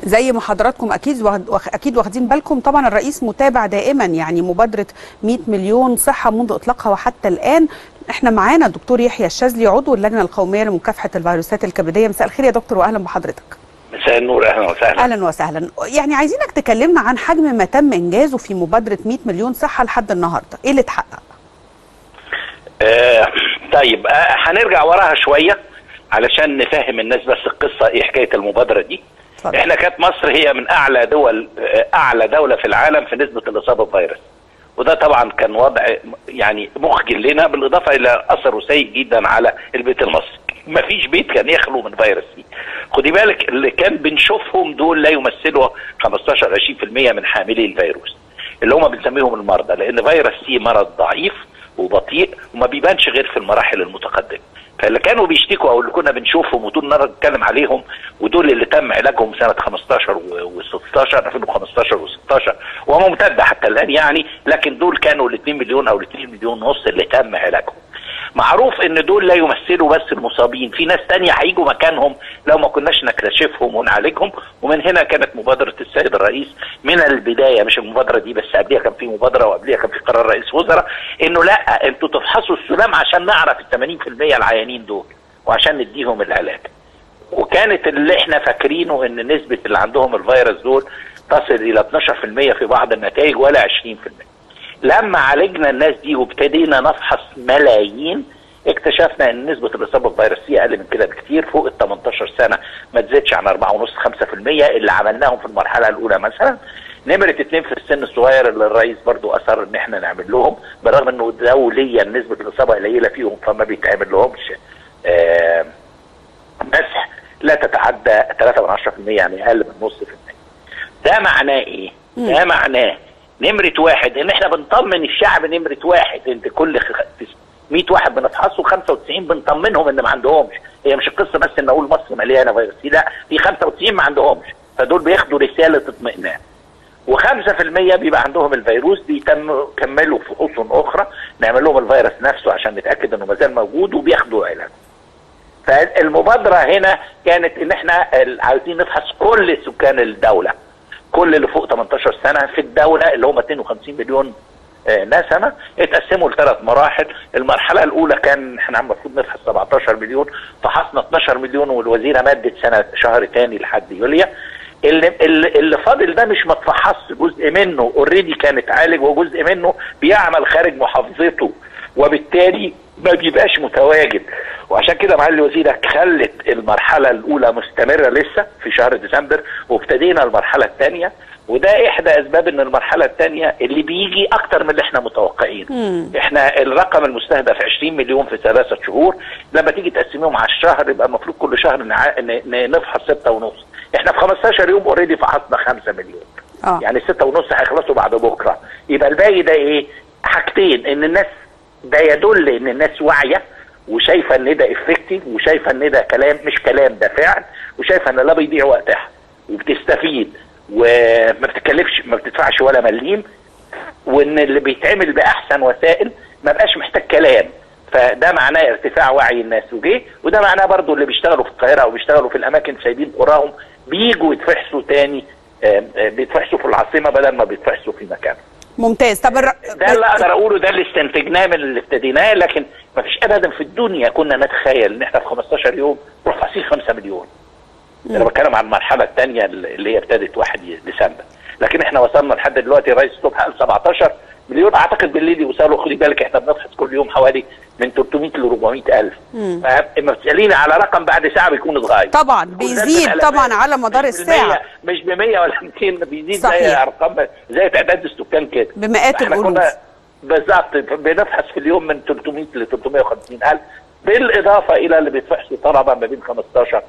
زي ما حضراتكم اكيد واخد اكيد واخدين بالكم طبعا الرئيس متابع دائما يعني مبادره 100 مليون صحه منذ اطلاقها وحتى الان احنا معانا الدكتور يحيى الشاذلي عضو اللجنه القوميه لمكافحه الفيروسات الكبديه مساء الخير يا دكتور واهلا بحضرتك مساء النور اهلا وسهلا اهلا وسهلا يعني عايزينك تكلمنا عن حجم ما تم انجازه في مبادره 100 مليون صحه لحد النهارده ايه اللي اتحقق آه طيب آه هنرجع وراها شويه علشان نفهم الناس بس القصه ايه حكايه المبادره دي اتفضل. احنا كانت مصر هي من اعلى دول آه، اعلى دوله في العالم في نسبه الاصابه بفيروس وده طبعا كان وضع يعني مخجل لنا بالاضافه الى اثره سيء جدا على البيت المصري مفيش بيت كان يخلو من فيروس سي خدي بالك اللي كان بنشوفهم دول لا يمثلوا 15 20% من حاملي الفيروس اللي هم بنسميهم المرضى لان فيروس سي مرض ضعيف وبطيء وما بيبانش غير في المراحل المتقدمه فاللي كانوا بيشتكوا او اللي كنا بنشوفهم وطول النهار نتكلم عليهم ودول اللي تم علاجهم سنه 15 و16 2015 و16 وممتده حتى الان يعني لكن دول كانوا ال 2 مليون او ال 2 مليون ونص اللي تم علاجهم. معروف ان دول لا يمثلوا بس المصابين في ناس تانية هيجوا مكانهم لو ما كناش نكتشفهم ونعالجهم ومن هنا كانت مبادرة السيد الرئيس من البداية مش المبادرة دي بس قبلها كان في مبادرة وقبلها كان في قرار رئيس وزراء انه لا انتوا تفحصوا السلام عشان نعرف ال 80% العيانين دول وعشان نديهم العلاج وكانت اللي احنا فاكرينه ان نسبة اللي عندهم الفيروس دول تصل الى 12% في بعض النتائج ولا 20% لما عالجنا الناس دي وابتدينا نفحص ملايين اكتشفنا ان نسبه الاصابه بفيروس سي اقل من كده بكتير فوق ال 18 سنه ما تزيدش عن 4.5 5% اللي عملناهم في المرحله الاولى مثلا نمرة اتنين في السن الصغير اللي الرئيس برضو اصر ان احنا نعمل لهم بالرغم انه دوليا نسبة الاصابة قليلة فيهم فما بيتعمل لهمش آه مسح لا تتعدى 3.10% يعني اقل من نص في المية ده معناه ايه؟ ده معناه نمرة واحد ان احنا بنطمن الشعب نمرة واحد انت كل خ- 100 واحد بنفحصه 95 بنطمنهم ان ما عندهمش هي مش القصه بس ان اقول مصر مليانه فيروس سي لا في 95 ما عندهمش فدول بياخدوا رساله اطمئنان و5% بيبقى عندهم الفيروس بيتم كملوا فحوص اخرى نعمل لهم الفيروس نفسه عشان نتاكد انه ما زال موجود وبياخدوا علاج فالمبادره هنا كانت ان احنا عايزين نفحص كل سكان الدوله كل اللي فوق 18 سنه في الدوله اللي هم 52 مليون آه، نسمه اتقسموا لثلاث مراحل، المرحله الاولى كان احنا المفروض نفحص 17 مليون فحصنا 12 مليون والوزيره مدت سنه شهر تاني لحد يوليا اللي اللي, اللي فاضل ده مش متفحص جزء منه اوريدي كان اتعالج وجزء منه بيعمل خارج محافظته وبالتالي ما بيبقاش متواجد وعشان كده معالي الوزيره خلت المرحله الاولى مستمره لسه في شهر ديسمبر وابتدينا المرحله الثانيه وده احدى اسباب ان المرحله الثانيه اللي بيجي اكتر من اللي احنا متوقعين احنا الرقم المستهدف 20 مليون في ثلاثه شهور لما تيجي تقسميهم على الشهر يبقى المفروض كل شهر نع... ن... ن- نفحص ستة ونص احنا في 15 يوم اوريدي فحصنا 5 مليون اه يعني ستة ونص هيخلصوا بعد بكره يبقى الباقي ده ايه حاجتين ان الناس ده يدل ان الناس واعيه وشايفه ان ده افكتيف وشايفه ان ده كلام مش كلام ده فعل وشايفه ان لا بيضيع وقتها وبتستفيد وما بتتكلفش ما بتدفعش ولا مليم وان اللي بيتعمل باحسن وسائل ما بقاش محتاج كلام فده معناه ارتفاع وعي الناس وجه وده معناه برضو اللي بيشتغلوا في القاهره او بيشتغلوا في الاماكن سايبين قراهم بيجوا يتفحصوا تاني آه، آه، بيتفحصوا في العاصمه بدل ما بيتفحصوا في مكان ممتاز طب الر... ده اللي اقدر اقوله ده اللي استنتجناه من اللي ابتديناه لكن ما فيش ابدا في الدنيا كنا نتخيل ان احنا في 15 يوم نروح فاصيل 5 مليون انا بتكلم عن المرحله الثانيه اللي هي ابتدت 1 ديسمبر لكن احنا وصلنا لحد دلوقتي الرئيس الصبح قال 17 مليون اعتقد بالليل يوصلوا خدي بالك احنا بنفحص كل يوم حوالي من 300 ل 400 الف فاما بتساليني على رقم بعد ساعه بيكون اتغير طبعا بيزيد طبعا على مدار مش بالمية- الساعه مش ب 100 ولا 200 بيزيد زي صحيح. ارقام زي تعداد السكان كده بمئات فإحنا الألوف. كنا بالظبط بنفحص في اليوم من 300 ل 350 الف بالاضافه الى اللي بيتفحصوا طلبه ما بين 15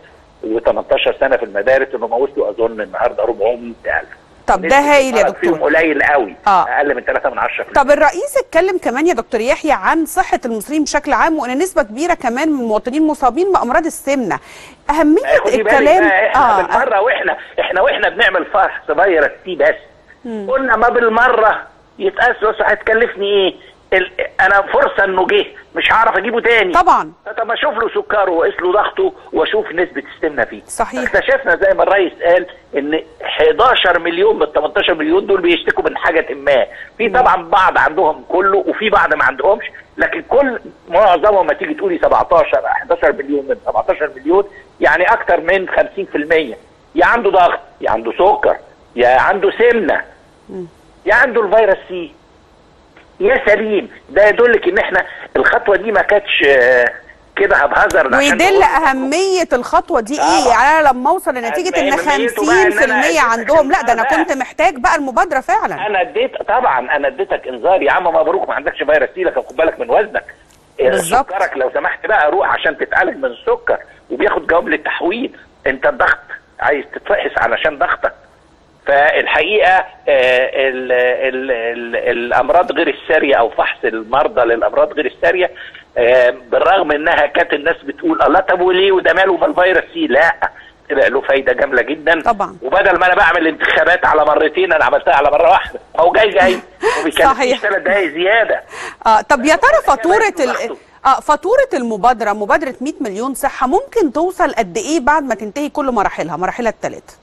و18 سنه في المدارس اللي هم وصلوا اظن النهارده 400 الف طب ده هايل يا فيهم دكتور قليل قوي آه. اقل من 3 من 10 طب الرئيس اتكلم كمان يا دكتور يحيى عن صحة المصريين بشكل عام وان نسبة كبيرة كمان من المواطنين مصابين بأمراض السمنة أهمية خدي بالك الكلام بقى احنا اه بالمره واحنا احنا واحنا بنعمل فحص فيروس سي بس قلنا ما بالمره يتقاس بس هتكلفني ايه ال... انا فرصه انه جه مش هعرف اجيبه تاني طبعا طب ما اشوف له سكره واقيس له ضغطه واشوف نسبه السمنه فيه صحيح. اكتشفنا زي ما الرئيس قال ان 11 مليون من 18 مليون دول بيشتكوا من حاجه ما في طبعا بعض عندهم كله وفي بعض ما عندهمش لكن كل معظمهم ما تيجي تقولي 17 11 مليون من 17 مليون يعني اكتر من 50% يا عنده ضغط يا عنده سكر يا عنده سمنه يا عنده الفيروس سي يا سليم ده يدلك ان احنا الخطوه دي ما كانتش آه، كده هبهزر عشان ويدل نقول- اهميه الخطوه دي ايه طبعا. يعني انا لما اوصل لنتيجه ان أهميته بقى إن أنا 50% أديتك عندهم لا ده انا إنذار كنت محتاج بقى المبادره فعلا انا اديت طبعا انا اديتك انذار يا عم مبروك ما عندكش فيروس سي لكن خد بالك من وزنك إيه، بالظبط. سكرك لو سمحت بقى روح عشان تتعالج من السكر وبياخد جواب للتحويل انت الضغط عايز تتفحص علشان ضغطك فالحقيقه آه، ال ال ال الامراض غير الساريه او فحص المرضى للامراض غير الساريه آه، بالرغم انها كانت الناس بتقول الله طب وليه وده ماله بالفيروس سي لا طلع له فايده جامله جدا طبعا. وبدل ما انا بعمل انتخابات على مرتين انا عملتها على مره واحده هو جاي جاي وبيكلمني صحيح. ثلاث دقايق زياده اه طب يا ترى فاتوره كمان ال... براحته. اه فاتوره المبادره مبادره 100 مليون صحه ممكن توصل قد ايه بعد ما تنتهي كل مراحلها مراحلها الثلاثه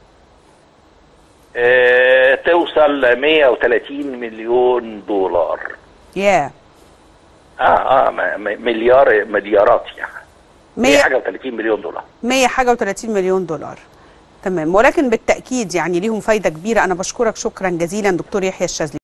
آه، توصل 130 مليون دولار يا اه اه م- م- مليار مليارات يعني 100 100 حاجه و30 مليون دولار 100 حاجه و30 مليون دولار تمام ولكن بالتاكيد يعني ليهم فايده كبيره انا بشكرك شكرا جزيلا دكتور يحيى الشاذلي